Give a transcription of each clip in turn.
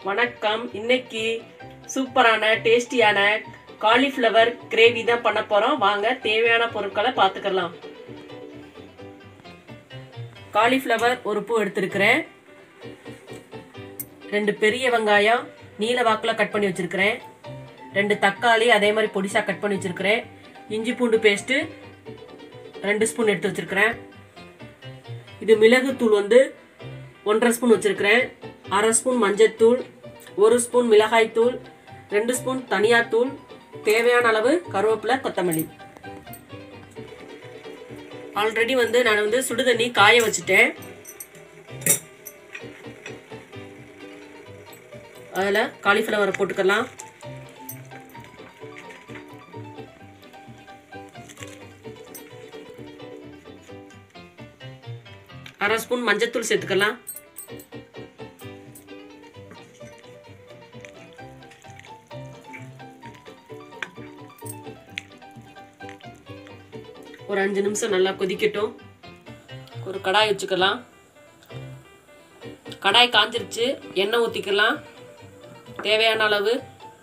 வணக்கம் இன்னைக்கு சூப்பரான டேஸ்டியான காலிஃப்ளவர் கிரேவி தான் பண்ண போறோம் வாங்க தேவையான பொருட்களை பார்த்துக்கலாம் காலிஃப்ளவர் ஒரு பூ எடுத்திருக்கிறேன் ரெண்டு பெரிய வெங்காயம் நீல வாக்குல கட் பண்ணி வச்சிருக்கிறேன் ரெண்டு தக்காளி அதே மாதிரி பொடிசா கட் பண்ணி வச்சிருக்கிறேன் இஞ்சி பூண்டு பேஸ்ட்டு ரெண்டு ஸ்பூன் எடுத்து வச்சிருக்கிறேன் இது மிளகுத்தூள் வந்து ஒன்றரை ஸ்பூன் வச்சிருக்கிறேன் அரை ஸ்பூன் மஞ்சத்தூள் ஒரு ஸ்பூன் மிளகாய்த்தூள் ரெண்டு ஸ்பூன் தனியாத்தூள் தேவையான அளவு கருவேப்பிலை கொத்தமல்லி ஆல்ரெடி வந்து நான் வந்து சுடுதண்ணி காய வச்சுட்டேன் அதில் காலிஃப்ளவரை போட்டுக்கலாம் அரை ஸ்பூன் மஞ்சத்தூள் சேர்த்துக்கலாம் ஒரு அஞ்சு நிமிஷம் நல்லா கொதிக்கட்டும் ஒரு கடாய் வச்சுக்கலாம் கடாய் காஞ்சிருச்சு எண்ணெய் ஊற்றிக்கலாம் தேவையான அளவு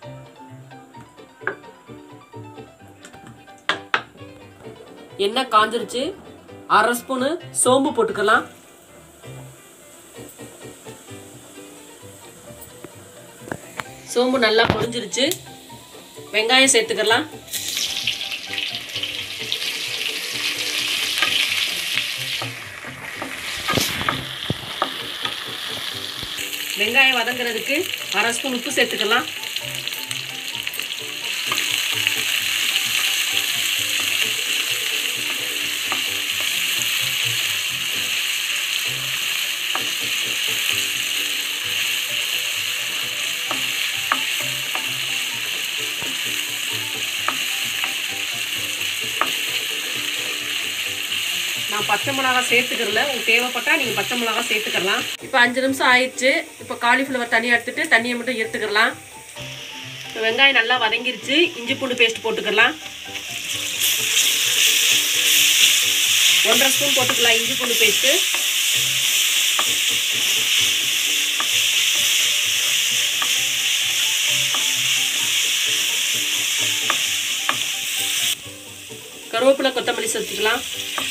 எண்ணெய் காஞ்சிருச்சு அரை ஸ்பூனு சோம்பு போட்டுக்கலாம் சோம்பு நல்லா பொரிஞ்சிருச்சு வெங்காயம் சேர்த்துக்கலாம் வெங்காயம் வதங்குறதுக்கு அரை ஸ்பூன் உப்பு சேர்த்துக்கலாம் நான் பச்சை மிளகா சேர்த்துக்கிறல உங்களுக்கு தேவைப்பட்டா நீங்கள் பச்சை மிளகா சேர்த்துக்கலாம் இப்போ அஞ்சு நிமிஷம் ஆயிடுச்சு இப்போ காலிஃப்ளவர் தனியாக எடுத்துட்டு தண்ணியை மட்டும் எடுத்துக்கலாம் இப்போ வெங்காயம் நல்லா வதங்கிருச்சு இஞ்சி பூண்டு பேஸ்ட் போட்டுக்கலாம் ஒன்றரை ஸ்பூன் போட்டுக்கலாம் இஞ்சி பூண்டு பேஸ்ட்டு கருவேப்பிலை கொத்தமல்லி சேர்த்துக்கலாம்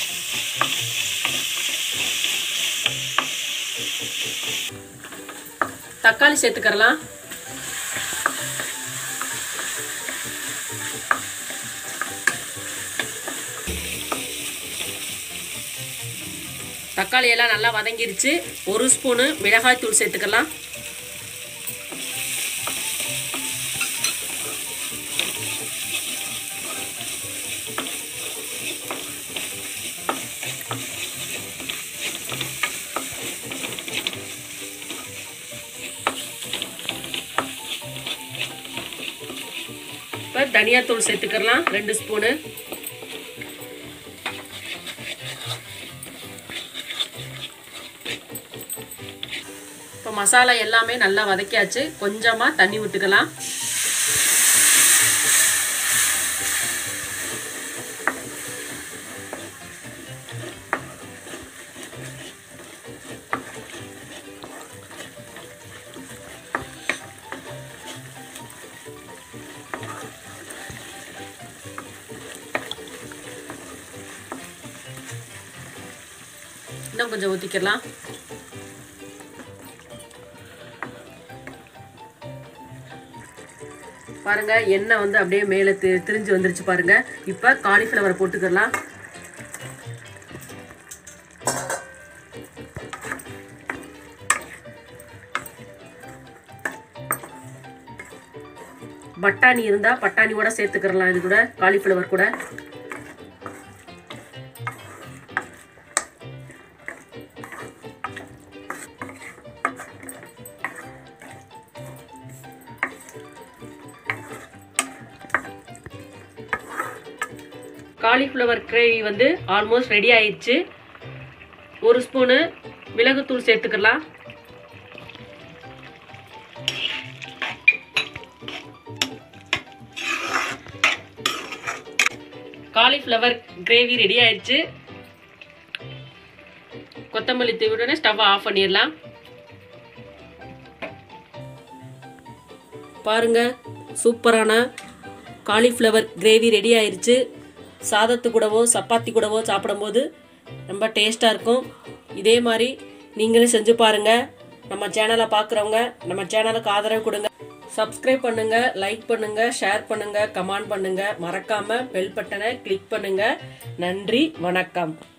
தக்காளி சேர்த்துக்கறலாம் தக்காளி எல்லாம் நல்லா வதங்கிருச்சு ஒரு ஸ்பூனு மிளகாய் தூள் சேர்த்துக்கலாம் இப்போ தனியாத்தூள் சேர்த்துக்கலாம் ரெண்டு ஸ்பூனு இப்போ மசாலா எல்லாமே நல்லா வதக்கியாச்சு கொஞ்சமாக தண்ணி விட்டுக்கலாம் இன்னும் கொஞ்சம் ஊற்றிக்கலாம் பாருங்க எண்ணெய் வந்து அப்படியே மேலே தி திரிஞ்சு வந்துருச்சு பாருங்க இப்போ காலிஃப்ளவரை போட்டுக்கலாம் பட்டாணி இருந்தா பட்டாணி கூட சேர்த்துக்கிறலாம் இது கூட காலிஃப்ளவர் கூட காலிஃப்ளவர் கிரேவி வந்து ஆல்மோஸ்ட் ரெடி ஆயிடுச்சு ஒரு ஸ்பூனு மிளகுத்தூள் சேர்த்துக்கலாம் காலிஃப்ளவர் கிரேவி ரெடி ஆயிடுச்சு கொத்தமல்லி தூவிடனே ஸ்டவ் ஆஃப் பண்ணிடலாம் பாருங்க சூப்பரான காலிஃப்ளவர் கிரேவி ரெடி ஆயிருச்சு சாதத்து கூடவோ சப்பாத்தி கூடவோ சாப்பிடும்போது ரொம்ப டேஸ்ட்டாக இருக்கும் இதே மாதிரி நீங்களும் செஞ்சு பாருங்க நம்ம சேனலை பார்க்குறவங்க நம்ம சேனலுக்கு ஆதரவு கொடுங்க சப்ஸ்கிரைப் பண்ணுங்க லைக் பண்ணுங்க ஷேர் பண்ணுங்க கமெண்ட் பண்ணுங்க மறக்காம பெல் பட்டனை கிளிக் பண்ணுங்க நன்றி வணக்கம்